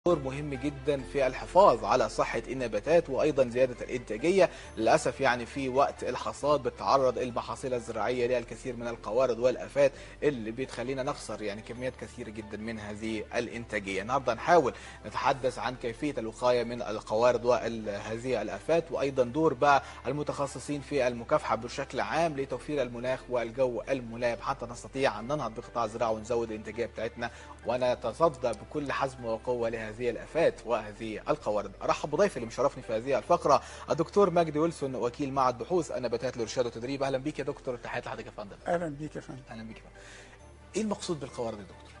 دور مهم جدا في الحفاظ على صحة النباتات وأيضا زيادة الإنتاجية للأسف يعني في وقت الحصاد بتتعرض المحاصيل الزراعية للكثير من القوارض والآفات اللي بتخلينا نخسر يعني كميات كثيرة جدا من هذه الإنتاجية النهاردة نحاول نتحدث عن كيفية الوقاية من القوارض وهذه الآفات وأيضا دور بقى المتخصصين في المكافحة بشكل عام لتوفير المناخ والجو الملائم حتى نستطيع أن ننهض بقطاع الزراعة ونزود الإنتاجية بتاعتنا ونتصدى بكل حزم وقوة لهذه الآفات وهذه القوارض أرحب بضيفي اللي مشرفني في هذه الفقرة الدكتور مجدي ويلسون وكيل معهد بحوث النباتات لإرشاد وتدريب أهلا بيك يا دكتور تحياتي لحضرتك يا فندم اهلا بيك يا فندم أهلا بيك يا فندم إيه المقصود بالقوارض يا دكتور؟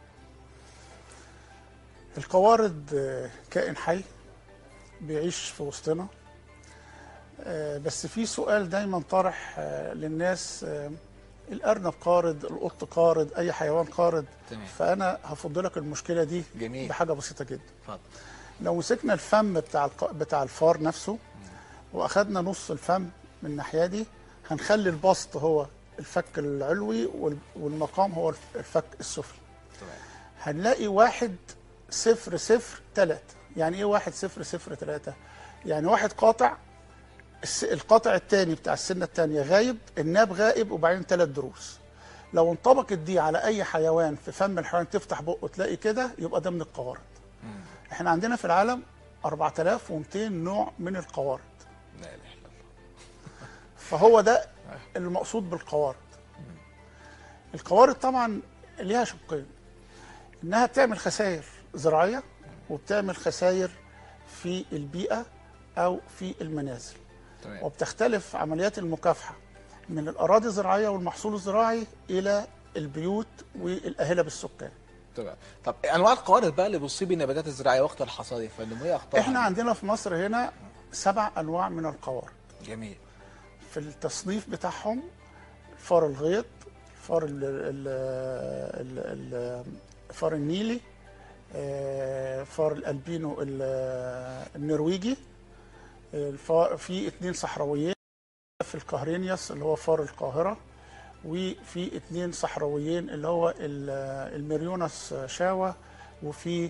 القوارض آه، كائن حي بيعيش في وسطنا آه، بس في سؤال دايما طرح آه، للناس آه، الارنب قارض القط قارض اي حيوان قارض تمام. فانا هفضلك المشكله دي جميل. بحاجه بسيطه جدا اتفضل لو مسكنا الفم بتاع الق... بتاع الفار نفسه واخدنا نص الفم من الناحيه دي هنخلي البسط هو الفك العلوي وال- والمقام هو الف- الفك السفلي تمام هنلاقي واحد صفر صفر تلاتة يعني ايه واحد صفر صفر تلاتة يعني واحد قاطع الس- القاطع التاني بتاع السنة التانية غايب الناب غائب وبعدين تلات دروس لو انطبقت دي على اي حيوان في فم الحيوان تفتح بقه تلاقي كده يبقى ده من القوارض احنا عندنا في العالم 4200 نوع من القوارض لا اله الا الله فهو ده المقصود بالقوارض القوارض طبعا ليها شقين انها بتعمل خسائر زراعيه وبتعمل خسائر في البيئه او في المنازل تمام وبتختلف عمليات المكافحه من الاراضي الزراعيه والمحصول الزراعي الى البيوت والاهله بالسكان تمام طب انواع القوارض بقى اللي بتصيب النباتات الزراعيه وقت الحصاد يا فندم وايه اخطارها؟ احنا عندنا في مصر هنا سبع انواع من القوارض جميل في التصنيف بتاعهم فار الغيط فار ال ال ال ال فار النيلي آه، فار الالبينو ال- النرويجي الفار في اتنين صحراويين في الكهرينيوس اللي هو فار القاهرة وفي اتنين صحراويين اللي هو ال- الميريونس شاوة وفي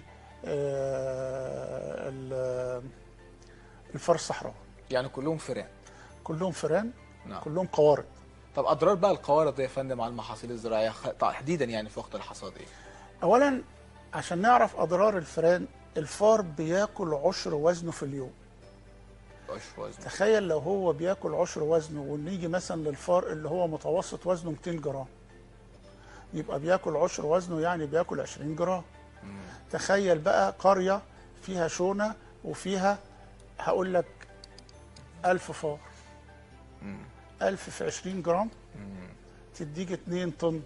آه، ال- الفار الصحراوي يعني كلهم فئران كلهم فئران نعم كلهم قوارض طب اضرار بقى القوارض دي يا فندم على المحاصيل الزراعيه خ- تحديدا يعني في وقت الحصاد ايه؟ اولا عشان نعرف اضرار الفئران الفار بياكل عشر وزنه في اليوم عشر وزن تخيل لو هو بياكل عشر وزنه ونيجي مثلا للفار اللي هو متوسط وزنه 200 جرام يبقى بياكل عشر وزنه يعني بياكل 20 جرام تخيل بقى قرية فيها شونة وفيها هقول لك 1000 فار 1000 في 20 جرام تديك 2 طن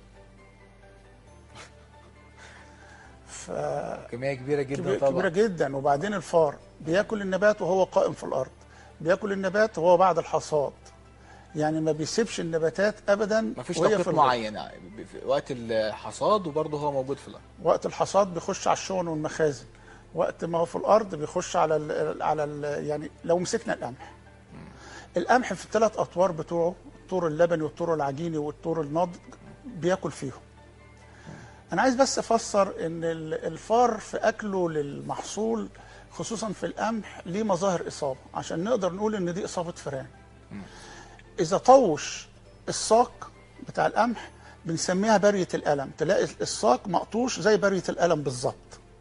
ف كميه كبيره جدا كبيرة, طبعا كبيرة جدا وبعدين الفار بياكل النبات وهو قائم في الارض بياكل النبات وهو بعد الحصاد يعني ما بيسيبش النباتات ابدا مفيش وهي توقيت في الغيط. معين يعني ب- في وقت الحصاد وبرضه هو موجود في الارض وقت الحصاد بيخش على الشون والمخازن وقت ما هو في الارض بيخش على ال على ال يعني لو مسكنا القمح القمح في الثلاث اطوار بتوعه الطور اللبني والطور العجيني والطور النضج بياكل فيهم انا عايز بس افسر ان ال- الفار في اكله للمحصول خصوصا في القمح ليه مظاهر اصابه عشان نقدر نقول ان دي اصابه فئران اذا طوش الساق بتاع القمح بنسميها بريه القلم تلاقي الساق مقطوش زي بريه القلم بالظبط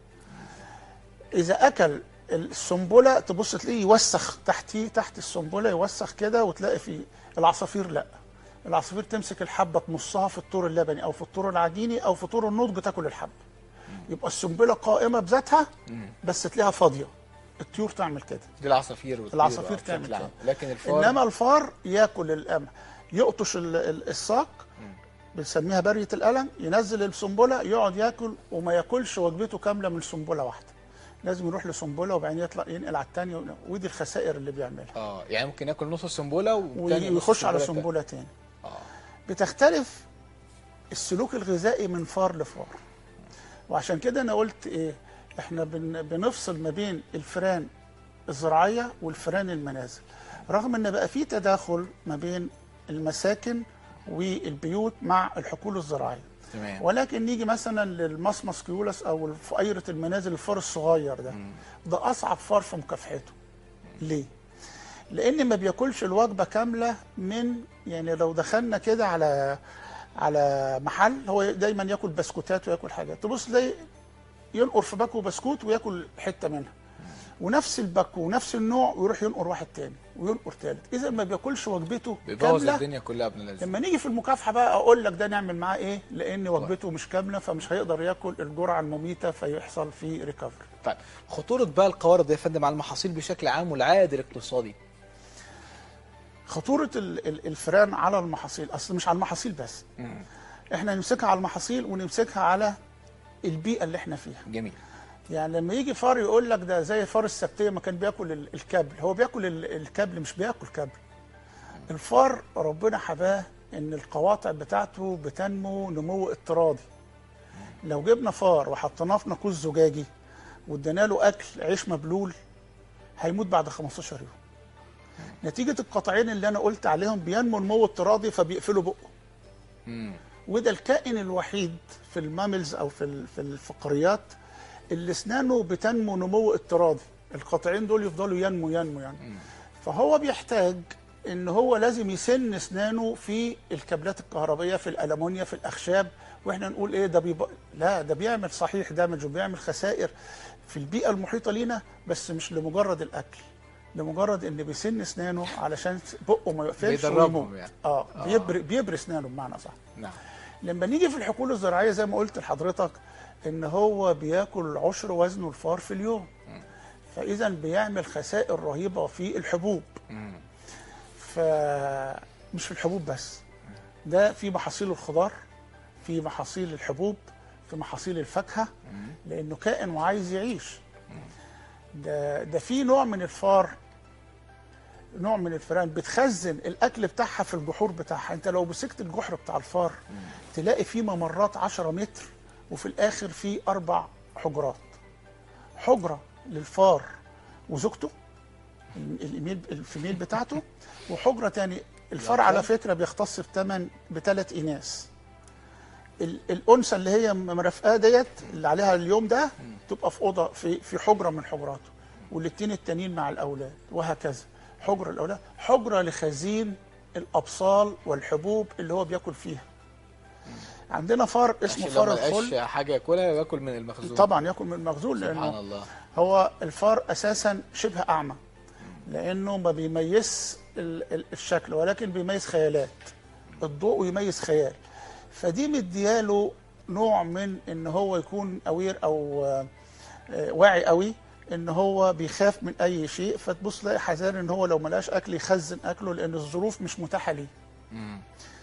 اذا اكل السنبله تبص تلاقيه يوسخ تحتيه تحت السنبله يوسخ كده وتلاقي في العصافير لا العصافير تمسك الحبه تمصها في الطور اللبني او في الطور العجيني او في طور النضج تاكل الحبه يبقى السنبله قائمه بذاتها بس تلاقيها فاضيه الطيور تعمل كده دي العصافير والطيور العصافير بشكل تعمل عام. كده. لكن الفار انما الفار ياكل القمح يقطش ال- ال- الساق بنسميها بريه القلم ينزل السنبله يقعد ياكل وما ياكلش وجبته كامله من سنبله واحده لازم يروح لسنبله وبعدين يطلع ينقل على الثانيه ودي الخسائر اللي بيعملها اه يعني ممكن ياكل نص السنبله والتاني نص ويخش على السنبلة سنبله تاني اه بتختلف السلوك الغذائي من فار لفار وعشان كده انا قلت ايه احنا بن بنفصل ما بين الفئران الزراعيه والفئران المنازل رغم ان بقى في تداخل ما بين المساكن والبيوت مع الحقول الزراعيه تمام ولكن نيجي مثلا للمصمص كيولس او فقيره المنازل الفار الصغير ده ده اصعب فار في مكافحته ليه لان ما بياكلش الوجبه كامله من يعني لو دخلنا كده على على محل هو دايما ياكل بسكوتات وياكل حاجات تبص تلاقي ينقر في باكو بسكوت وياكل حته منها ونفس الباكو ونفس النوع ويروح ينقر واحد تاني وينقر تالت اذا ما بياكلش وجبته بيبوظ كامله الدنيا كلها ابن الذين لما نيجي في المكافحه بقى اقول لك ده نعمل معاه ايه لان وجبته مش كامله فمش هيقدر ياكل الجرعه المميته فيحصل فيه ريكفري طيب خطوره بقى القوارض يا فندم على المحاصيل بشكل عام والعائد الاقتصادي خطوره ال- ال- الفئران على المحاصيل اصل مش على المحاصيل بس احنا نمسكها على المحاصيل ونمسكها على البيئه اللي احنا فيها جميل يعني لما يجي فار يقول لك ده زي فار السبتيه ما كان بياكل ال- الكبل هو بياكل ال- الكبل مش بياكل كبل الفار ربنا حباه ان القواطع بتاعته بتنمو نمو اضطرادي لو جبنا فار وحطيناه في ناقوس زجاجي وادينا له اكل عيش مبلول هيموت بعد 15 يوم نتيجه القطعين اللي انا قلت عليهم بينمو نمو اضطرادي فبيقفلوا بقه مم. وده الكائن الوحيد في الماملز او في ال- في الفقريات اللي اسنانه بتنمو نمو اضطرادي القطعين دول يفضلوا ينمو ينمو يعني فهو بيحتاج ان هو لازم يسن اسنانه في الكابلات الكهربائيه في الالومنيا في الاخشاب واحنا نقول ايه ده بيب... لا ده بيعمل صحيح دامج وبيعمل خسائر في البيئه المحيطه لينا بس مش لمجرد الاكل لمجرد ان بيسن اسنانه علشان بقه ما يقفلش بيدربهم ويموت يعني. اه بيبر بيبري اسنانه بمعنى صح نعم لما نيجي في الحقول الزراعيه زي ما قلت لحضرتك ان هو بياكل عشر وزنه الفار في اليوم فاذا بيعمل خسائر رهيبه في الحبوب مم. فمش في الحبوب بس ده في محاصيل الخضار في محاصيل الحبوب في محاصيل الفاكهه لانه كائن وعايز يعيش ده ده في نوع من الفار نوع من الفئران بتخزن الاكل بتاعها في الجحور بتاعها انت لو مسكت الجحر بتاع الفار تلاقي فيه ممرات 10 متر وفي الاخر فيه اربع حجرات حجره للفار وزوجته الايميل الفيميل بتاعته وحجره تاني الفار على فكره بيختص بثمان بثلاث اناث ال- الانثى اللي هي مرافقاه ديت اللي عليها اليوم ده تبقى في اوضه في في حجره من حجراته والاثنين التانيين مع الاولاد وهكذا حجره الاولاد حجره لخزين الابصال والحبوب اللي هو بياكل فيها عندنا فار اسمه عشان لو فار ما الخل لقاش حاجه ياكلها ياكل من المخزون طبعا ياكل من المخزون سبحان لانه الله هو الفار اساسا شبه اعمى لانه ما بيميز ال- ال- الشكل ولكن بيميز خيالات الضوء ويميز خيال فدي مدياله نوع من ان هو يكون اوير او آه، آه، واعي قوي ان هو بيخاف من اي شيء فتبص تلاقي حذر ان هو لو ملاش اكل يخزن اكله لان الظروف مش متاحه ليه مم.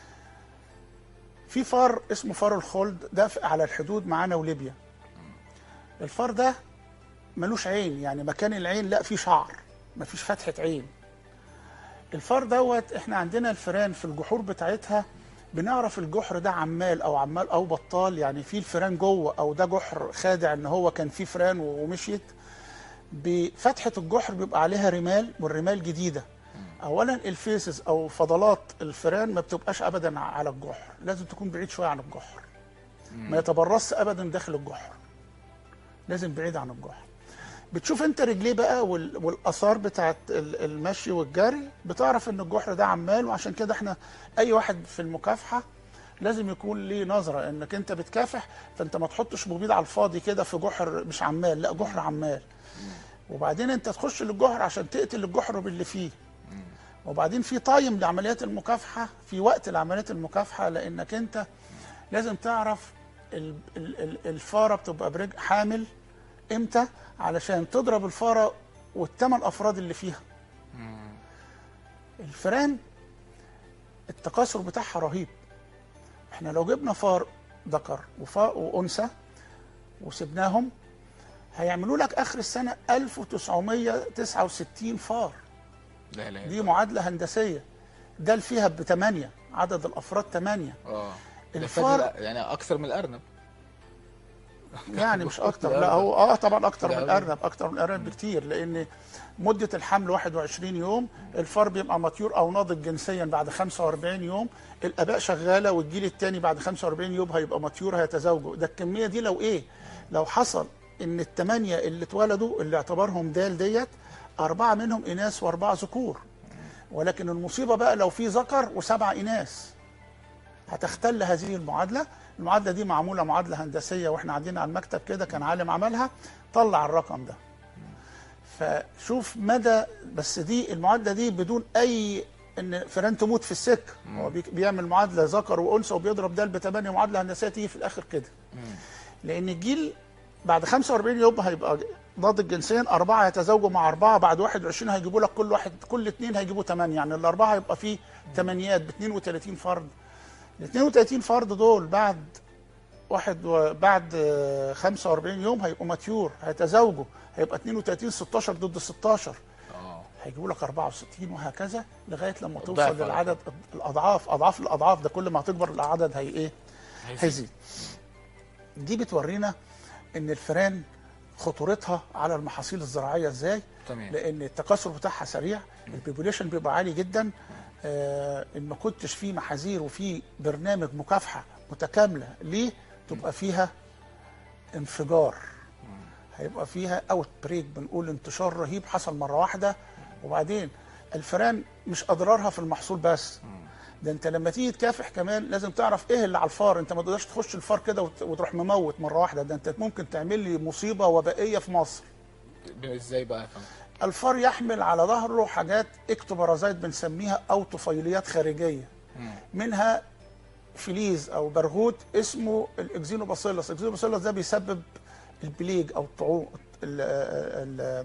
في فار اسمه فار الخلد ده في- على الحدود معانا وليبيا الفار ده ملوش عين يعني مكان العين لا فيه شعر مفيش فتحة عين الفار دوت احنا عندنا الفئران في الجحور بتاعتها بنعرف الجحر ده عمال او عمال او بطال يعني في الفئران جوه او ده جحر خادع ان هو كان فيه فئران ومشيت بفتحة الجحر بيبقى عليها رمال والرمال جديدة اولا الفيسز او فضلات الفئران ما بتبقاش ابدا على الجحر لازم تكون بعيد شويه عن الجحر ما يتبرص ابدا داخل الجحر لازم بعيد عن الجحر بتشوف انت رجليه بقى وال- والاثار بتاعت ال- المشي والجري بتعرف ان الجحر ده عمال وعشان كده احنا اي واحد في المكافحه لازم يكون ليه نظره انك انت بتكافح فانت ما تحطش مبيد على الفاضي كده في جحر مش عمال لا جحر عمال وبعدين انت تخش للجحر عشان تقتل الجحر باللي فيه وبعدين في تايم لعمليات المكافحه في وقت لعمليات المكافحه لانك انت لازم تعرف ال- ال- ال- الفاره بتبقى برجل حامل امتى علشان تضرب الفاره والثمان افراد اللي فيها الفئران التكاثر بتاعها رهيب احنا لو جبنا فار ذكر وفار وانثى وسبناهم هيعملوا لك اخر السنه 1969 فار لا لا دي معادله هندسيه ده اللي فيها بثمانيه عدد الافراد ثمانيه اه الفار- الفار يعني اكثر من الارنب يعني مش اكتر الأرنب. لا هو اه طبعا اكتر ده من أوي. الارنب اكتر من الارنب بكتير لان مده الحمل 21 يوم الفار بيبقى مطيور او ناضج جنسيا بعد 45 يوم الاباء شغاله والجيل الثاني بعد 45 يوم هيبقى مطيور هيتزوجوا ده الكميه دي لو ايه لو حصل ان الثمانيه اللي اتولدوا اللي اعتبرهم دال ديت اربعه منهم اناث واربعه ذكور ولكن المصيبه بقى لو في ذكر وسبعه اناث هتختل هذه المعادله المعادله دي معموله معادله هندسيه واحنا قاعدين على المكتب كده كان عالم عملها طلع الرقم ده فشوف مدى بس دي المعادله دي بدون اي ان فيران تموت في السكه هو بي- بيعمل معادله ذكر وانثى وبيضرب ده بثمانيه معادله هندسيه تيجي في الاخر كده لان الجيل بعد 45 يوم هيبقى ناضج جنسيا اربعه يتزوجوا مع اربعه بعد 21 هيجيبوا لك كل واحد كل اثنين هيجيبوا ثمانيه يعني الاربعه هيبقى فيه ثمانيات ب 32 فرد ال 32 فرد دول بعد واحد و... بعد آه، 45 يوم هيبقوا ماتيور هيتزوجوا هيبقى 32 16 ضد 16 اه هيجيبوا لك 64 وهكذا لغايه لما الضعف توصل على للعدد الاضعاف اضعاف الاضعاف ده كل ما هتكبر العدد هي ايه؟ هيزيد دي بتورينا ان الفئران خطورتها على المحاصيل الزراعيه ازاي تمام لان التكاثر بتاعها سريع البيبوليشن بيبقى عالي جدا آه ان ما كنتش في محاذير وفي برنامج مكافحه متكامله ليه تبقى فيها انفجار هيبقى فيها اوت بريك بنقول انتشار رهيب حصل مره واحده وبعدين الفئران مش اضرارها في المحصول بس ده انت لما تيجي تكافح كمان لازم تعرف ايه اللي على الفار انت ما تقدرش تخش الفار كده وت- وتروح مموت مره واحده ده انت ممكن تعمل لي مصيبه وبائيه في مصر ازاي بقى يا فندم؟ الفار يحمل على ظهره حاجات اكتوبرازايت بنسميها او طفيليات خارجيه منها فليز او برغوت اسمه الاكزينوباسيلس الاكزينوباسيلس ده بيسبب البليج او الطعون ال- ال-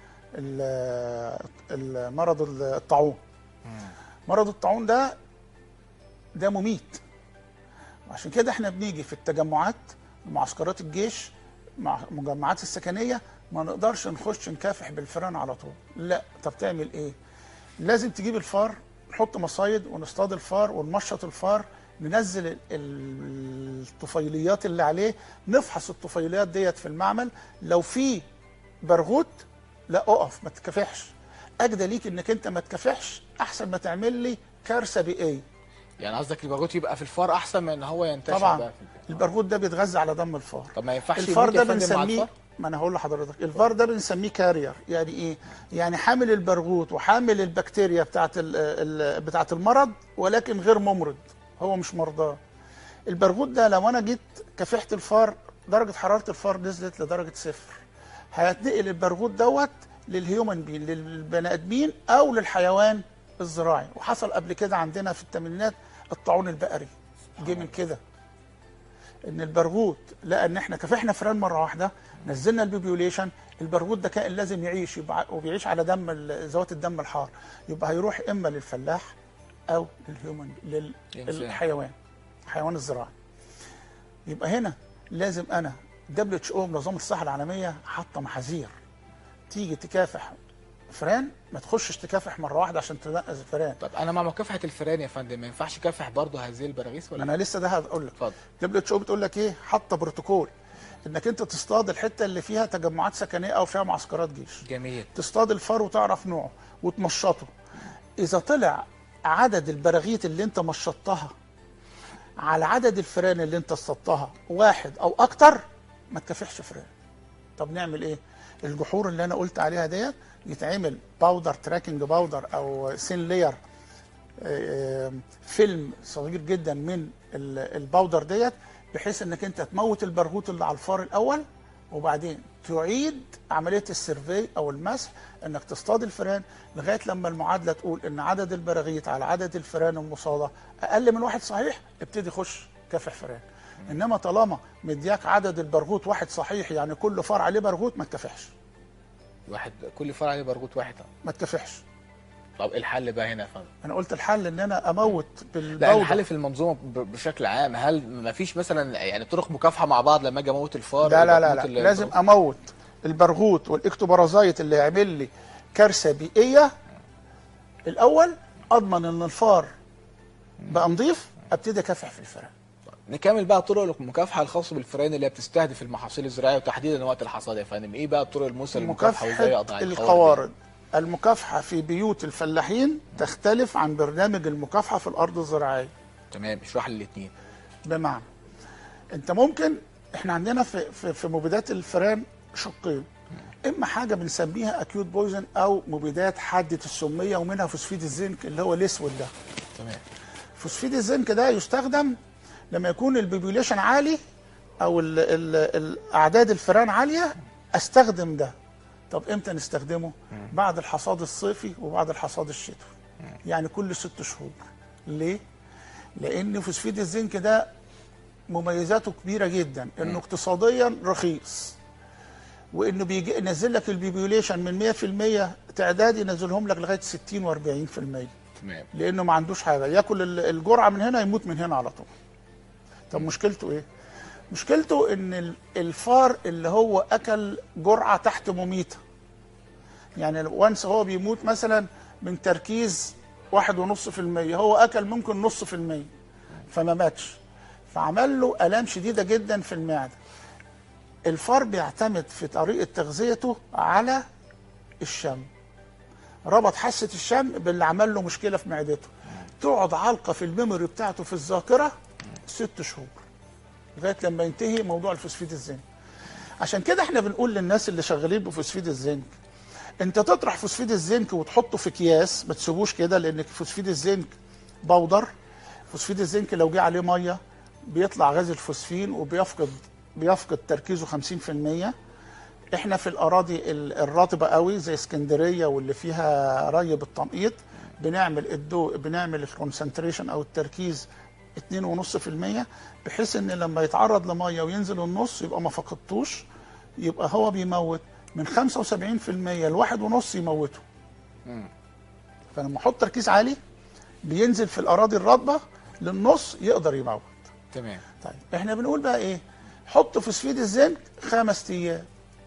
ال- المرض الطاعون مرض الطاعون ده ده مميت عشان كده احنا بنيجي في التجمعات معسكرات الجيش مع المجمعات السكنيه ما نقدرش نخش نكافح بالفئران على طول لا طب تعمل ايه لازم تجيب الفار نحط مصايد ونصطاد الفار ونمشط الفار ننزل ال- ال- الطفيليات اللي عليه نفحص الطفيليات ديت في المعمل لو في برغوت لا اقف ما تكافحش اجدى ليك انك انت ما تكافحش احسن ما تعمل لي كارثه بيئيه يعني قصدك البرغوث يبقى في الفار احسن من ان هو ينتشر طبعا بقى في البيت. البرغوث ده بيتغذى على دم الفار طب ما ينفعش الفار يموت ده يا فندم مع بنسميه الفار؟ ما انا هقول لحضرتك الفار ده بنسميه كارير يعني ايه يعني حامل البرغوث وحامل البكتيريا بتاعه ال- ال- بتاعه المرض ولكن غير ممرض هو مش مرضاه البرغوث ده لو انا جيت كافحت الفار درجه حراره الفار نزلت لدرجه صفر هيتنقل البرغوث دوت للهيومن بين للبني ادمين او للحيوان الزراعي وحصل قبل كده عندنا في الثمانينات الطاعون البقري جه من كده ان البرغوث لقى ان احنا كافحنا فئران مره واحده نزلنا البيبيوليشن البرغوث ده كائن لازم يعيش يبقى وبيعيش على دم ال- ذوات الدم الحار يبقى هيروح اما للفلاح او للهيومن إنسان. للحيوان الحيوان الزراعي يبقى هنا لازم انا دبليو اتش او منظمه الصحه العالميه حاطه محاذير تيجي تكافح فئران ما تخشش تكافح مره واحده عشان تنقذ الفئران طب انا مع مكافحه الفئران يا فندم ما ينفعش اكافح برضه هذه البراغيث ما ولا انا لسه ده هقول لك اتفضل دبليو اتش او بتقول لك ايه حاطه بروتوكول انك انت تصطاد الحته اللي فيها تجمعات سكنيه او فيها معسكرات جيش جميل تصطاد الفار وتعرف نوعه وتمشطه اذا طلع عدد البراغيث اللي انت مشطتها على عدد الفئران اللي انت اصطادتها واحد او اكتر ما تكافحش فئران طب نعمل ايه الجحور اللي انا قلت عليها ديت يتعمل باودر تراكنج باودر او سين لير فيلم صغير جدا من ال- الباودر ديت بحيث انك انت تموت البرغوث اللي على الفار الاول وبعدين تعيد عمليه السيرفي او المسح انك تصطاد الفئران لغايه لما المعادله تقول ان عدد البراغيث على عدد الفئران المصاده اقل من واحد صحيح ابتدي خش كافح فئران انما طالما مدياك عدد البرغوث واحد صحيح يعني كل فار عليه برغوث ما تكافحش واحد كل فرع عليه برغوث واحد ما تكافحش طب ايه الحل بقى هنا يا فندم انا قلت الحل ان انا اموت لا بالبودر الحل في المنظومه ب- بشكل عام هل ما فيش مثلا يعني طرق مكافحه مع بعض لما اجي اموت الفار لا لا ولا لا, أموت لا. ال- لازم اموت البرغوث والاكتوبرازايت اللي يعمل لي كارثه بيئيه الاول اضمن ان الفار بقى نضيف ابتدي اكافح في الفئران نكمل بقى طرق المكافحه الخاصه بالفئران اللي هي بتستهدف المحاصيل الزراعيه وتحديدا وقت الحصاد يا فندم ايه بقى الطرق المثلى للمكافحه وازاي مكافحة اقضي على القوارض المكافحة في بيوت الفلاحين تختلف عن برنامج المكافحة في الأرض الزراعية تمام اشرح لي الاثنين بمعنى انت ممكن احنا عندنا في في, في مبيدات الفئران شقين اما حاجه بنسميها اكيوت بويزن او مبيدات حاده السميه ومنها فوسفيد الزنك اللي هو الاسود ده تمام فوسفيد الزنك ده يستخدم لما يكون البيبيوليشن عالي او ال ال الاعداد الفئران عاليه استخدم ده طب امتى نستخدمه بعد الحصاد الصيفي وبعد الحصاد الشتوي يعني كل ست شهور ليه لان فوسفيد الزنك ده مميزاته كبيره جدا انه اقتصاديا رخيص وانه بيجي ينزل لك البيبيوليشن من 100% تعداد ينزلهم لك لغايه 60 و40% تمام لانه ما عندوش حاجه ياكل ال- الجرعه من هنا يموت من هنا على طول طب مشكلته ايه مشكلته ان ال- الفار اللي هو اكل جرعه تحت مميته يعني وانس هو بيموت مثلا من تركيز واحد ونص في المية هو اكل ممكن نص في المية فما ماتش فعمل له الام شديده جدا في المعده الفار بيعتمد في طريقه تغذيته على الشم ربط حاسه الشم باللي عمل له مشكله في معدته تقعد علقه في الميموري بتاعته في الذاكره ست شهور لغايه لما ينتهي موضوع الفوسفيد الزنك عشان كده احنا بنقول للناس اللي شغالين بفوسفيد الزنك انت تطرح فوسفيد الزنك وتحطه في اكياس ما تسيبوش كده لان فوسفيد الزنك بودر فوسفيد الزنك لو جه عليه ميه بيطلع غاز الفوسفين وبيفقد بيفقد تركيزه 50% احنا في الاراضي ال- الرطبه قوي زي اسكندريه واللي فيها ري بالتنقيط بنعمل الدو بنعمل الكونسنتريشن او التركيز 2.5% بحيث ان لما يتعرض لميه وينزل النص يبقى ما فقدتوش يبقى هو بيموت من 75% لواحد ونص يموته فلما احط تركيز عالي بينزل في الاراضي الرطبه للنص يقدر يموت تمام طيب احنا بنقول بقى ايه حط فوسفيد الزنك خمس ايام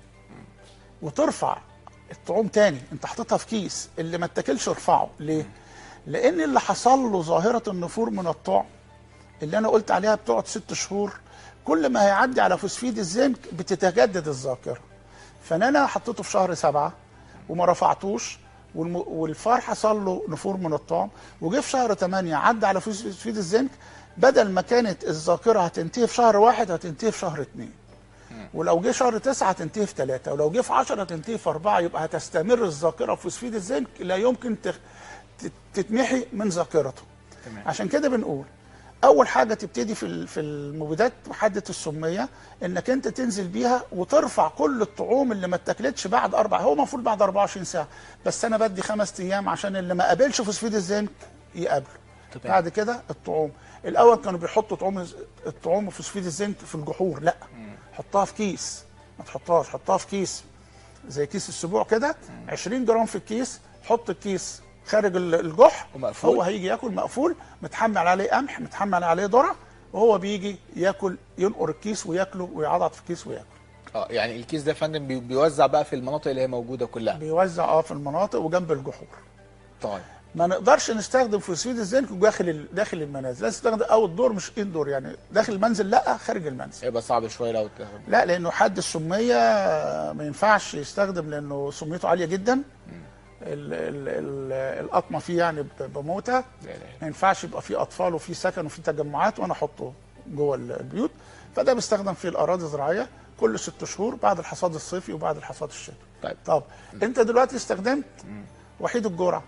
وترفع الطعوم تاني انت حاططها في كيس اللي ما اتاكلش ارفعه ليه لان اللي حصل له ظاهره النفور من الطعم اللي انا قلت عليها بتقعد ست شهور كل ما هيعدي على فوسفيد الزنك بتتجدد الذاكره فانا انا حطيته في شهر سبعة وما رفعتوش والم... والفار حصل له نفور من الطعم وجه في شهر 8 عدى على فوسفيد الزنك بدل ما كانت الذاكره هتنتهي في شهر واحد هتنتهي في شهر اثنين ولو جه شهر تسعة هتنتهي في ثلاثة ولو جه في 10 هتنتهي في أربعة يبقى هتستمر الذاكرة فوسفيد الزنك لا يمكن تخ... تت- تتمحي من ذاكرته تمام. عشان كده بنقول اول حاجه تبتدي في ال- في المبيدات محدده السميه انك انت تنزل بيها وترفع كل الطعوم اللي ما اتاكلتش بعد اربع هو المفروض بعد 24 ساعه بس انا بدي خمس ايام عشان اللي ما قابلش فوسفيد الزنك يقابله تمام. بعد كده الطعوم الاول كانوا بيحطوا طعوم الطعوم وفوسفيد الزنك في الجحور لا حطها في كيس ما تحطهاش حطها في كيس زي كيس السبوع كده 20 جرام في الكيس حط الكيس خارج ال- الجح ومقفول. هو هيجي ياكل مقفول متحمل عليه قمح متحمل عليه ذره وهو بيجي ياكل ينقر الكيس وياكله ويعضعض في الكيس وياكل اه يعني الكيس ده يا فندم بي- بيوزع بقى في المناطق اللي هي موجوده كلها بيوزع اه في المناطق وجنب الجحور طيب ما نقدرش نستخدم فوسفيد الزنك داخل ال- داخل المنازل لازم نستخدم اوت دور مش اندور يعني داخل المنزل لا خارج المنزل هيبقى صعب شويه لو ت- لا لانه حد السميه ما ينفعش يستخدم لانه سميته عاليه جدا ال ال ال القطمه فيه يعني ب- بموتة لا لا ما ينفعش يبقى فيه اطفال وفيه سكن وفيه تجمعات وانا احطه جوه ال- البيوت فده بيستخدم في الاراضي الزراعيه كل ست شهور بعد الحصاد الصيفي وبعد الحصاد الشتوي طيب طب انت دلوقتي استخدمت وحيد الجرعه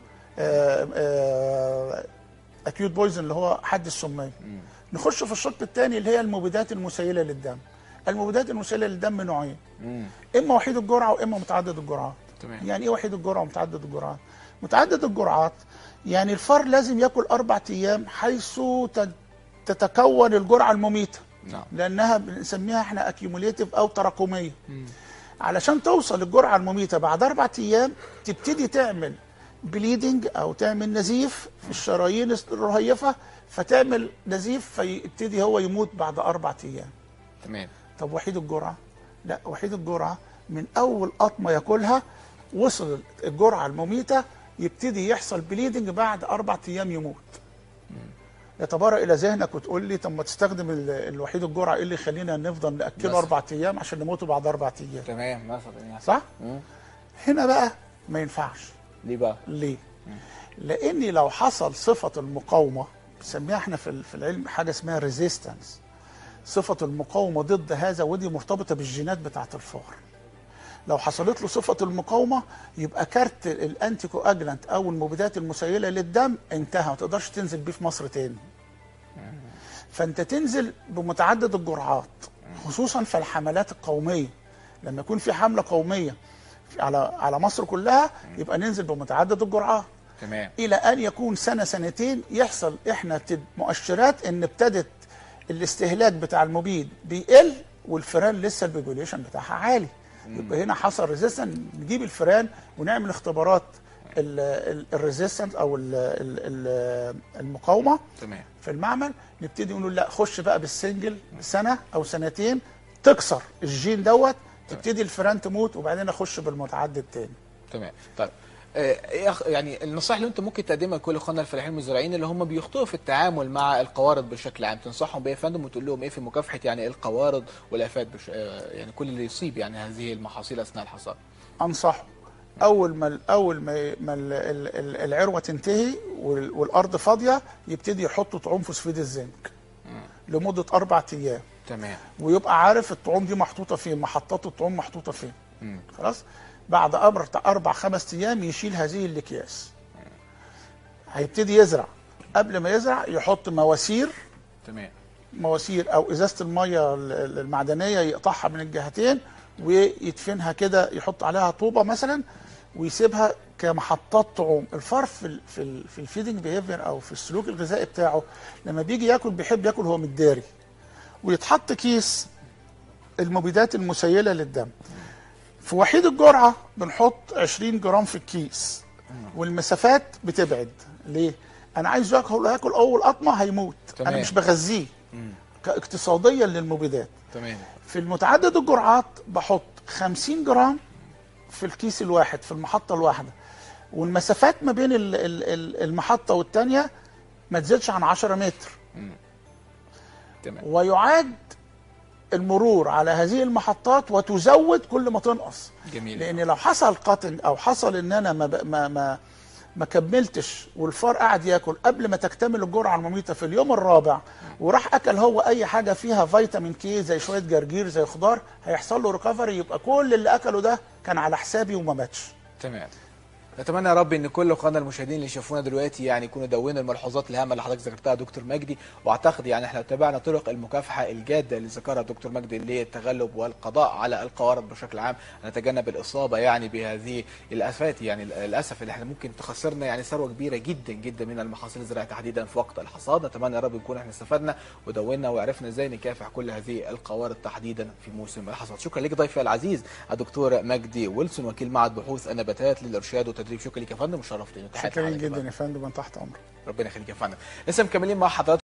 اكيوت بويزن اللي هو حد السميه نخش في الشق الثاني اللي هي المبيدات المسيله للدم المبيدات المسيله للدم نوعين مم. اما وحيد الجرعه واما متعدد الجرعات تمام. يعني ايه وحيد الجرعه ومتعدد الجرعات متعدد الجرعات يعني الفار لازم ياكل اربع ايام حيث تت- تتكون الجرعه المميته نعم لانها بنسميها احنا اكيوموليتيف او تراكميه علشان توصل للجرعه المميته بعد اربع ايام تبتدي تعمل بليدنج او تعمل نزيف في الشرايين الرهيفه فتعمل نزيف فيبتدي هو يموت بعد اربع ايام تمام طب وحيد الجرعه لا وحيد الجرعه من اول قطمه ياكلها وصل الجرعه المميته يبتدي يحصل بليدنج بعد اربع ايام يموت يتبارى الى ذهنك وتقول لي طب ما تستخدم ال- الوحيد الجرعه ايه اللي يخلينا نفضل ناكله مثلا. اربع ايام عشان نموتوا بعد اربع ايام تمام مثلا يعني صح؟ مم. هنا بقى ما ينفعش ليه بقى؟ ليه؟ لاني لو حصل صفه المقاومه بنسميها احنا في ال- في العلم حاجه اسمها ريزيستنس صفه المقاومه ضد هذا ودي مرتبطه بالجينات بتاعه الفار لو حصلت له صفه المقاومه يبقى كارت الانتي كواجلانت او المبيدات المسيله للدم انتهى ما تقدرش تنزل بيه في مصر تاني فانت تنزل بمتعدد الجرعات خصوصا في الحملات القوميه لما يكون في حمله قوميه على على مصر كلها يبقى ننزل بمتعدد الجرعات تمام الى ان يكون سنه سنتين يحصل احنا تب- مؤشرات ان ابتدت الاستهلاك بتاع المبيد بيقل والفئران لسه البيبوليشن بتاعها عالي يبقى هنا حصل ريزيستنت نجيب الفئران ونعمل اختبارات الريزيستنت او ال- ال- ال- المقاومه تمام في المعمل نبتدي نقول لا خش بقى بالسنجل سنه او سنتين تكسر الجين دوت تبتدي الفئران تموت وبعدين اخش بالمتعدد تاني تمام طيب آه، ايه أخ- يعني النصائح اللي انتم ممكن تقدمها لكل اخواننا الفلاحين المزارعين اللي هم بيخطئوا في التعامل مع القوارض بشكل عام تنصحهم بايه يا فندم وتقول لهم ايه في مكافحه يعني القوارض والافات بش... آه، يعني كل اللي يصيب يعني هذه المحاصيل اثناء الحصاد انصحه اول ما اول ما ما ال- ال- ال- العروه تنتهي وال- والارض فاضيه يبتدي يحطوا طعوم فوسفيد الزنك لمده اربع ايام تمام ويبقى عارف الطعوم دي محطوطه فين محطات الطعوم محطوطه فين مم. خلاص بعد امر اربع خمس ايام يشيل هذه الاكياس هيبتدي يزرع قبل ما يزرع يحط مواسير تمام مواسير او ازازه الميه ال- ال- المعدنيه يقطعها من الجهتين ويدفنها كده يحط عليها طوبه مثلا ويسيبها كمحطات طعوم الفار في ال في ال في الفيدنج بيهيفير او في السلوك الغذائي بتاعه لما بيجي ياكل بيحب ياكل هو متداري ويتحط كيس المبيدات المسيله للدم في وحيد الجرعه بنحط 20 جرام في الكيس والمسافات بتبعد ليه انا عايز ياكل ياكل اول قطمه هيموت تمام. انا مش بغذيه كاقتصاديا للمبيدات تمام في المتعدد الجرعات بحط 50 جرام في الكيس الواحد في المحطة الواحدة والمسافات ما بين ال- ال- ال- المحطة والتانية ما تزيدش عن 10 متر تمام ويعاد المرور على هذه المحطات وتزود كل ما تنقص جميل لان لو حصل قطن او حصل ان انا ما ب- ما ما ما كملتش والفار قاعد ياكل قبل ما تكتمل الجرعه المميته في اليوم الرابع وراح اكل هو اي حاجه فيها فيتامين كي زي شويه جرجير زي خضار هيحصل له ريكفري يبقى كل اللي اكله ده كان على حسابي وما ماتش تمام نتمنى يا رب ان كل اخواننا المشاهدين اللي يشوفونا دلوقتي يعني يكونوا دونوا الملحوظات الهامه اللي حضرتك ذكرتها يا دكتور مجدي واعتقد يعني احنا لو تابعنا طرق المكافحه الجاده اللي ذكرها الدكتور مجدي للتغلب والقضاء على القوارض بشكل عام نتجنب الاصابه يعني بهذه الافات يعني للاسف اللي احنا ممكن تخسرنا يعني ثروه كبيره جدا جدا من المحاصيل الزراعيه تحديدا في وقت الحصاد نتمنى يا رب نكون احنا استفدنا ودونا وعرفنا ازاي نكافح كل هذه القوارض تحديدا في موسم الحصاد شكرا لك ضيفي العزيز الدكتور مجدي ويلسون وكيل معهد بحوث النباتات للارشاد والتدريب شكرا لك يا فندم وشرفتني وتحياتي شكرا لحضرتك يا جدا فندم. يا فندم من تحت امرك ربنا يخليك يا فندم لسه مكملين مع حضراتكم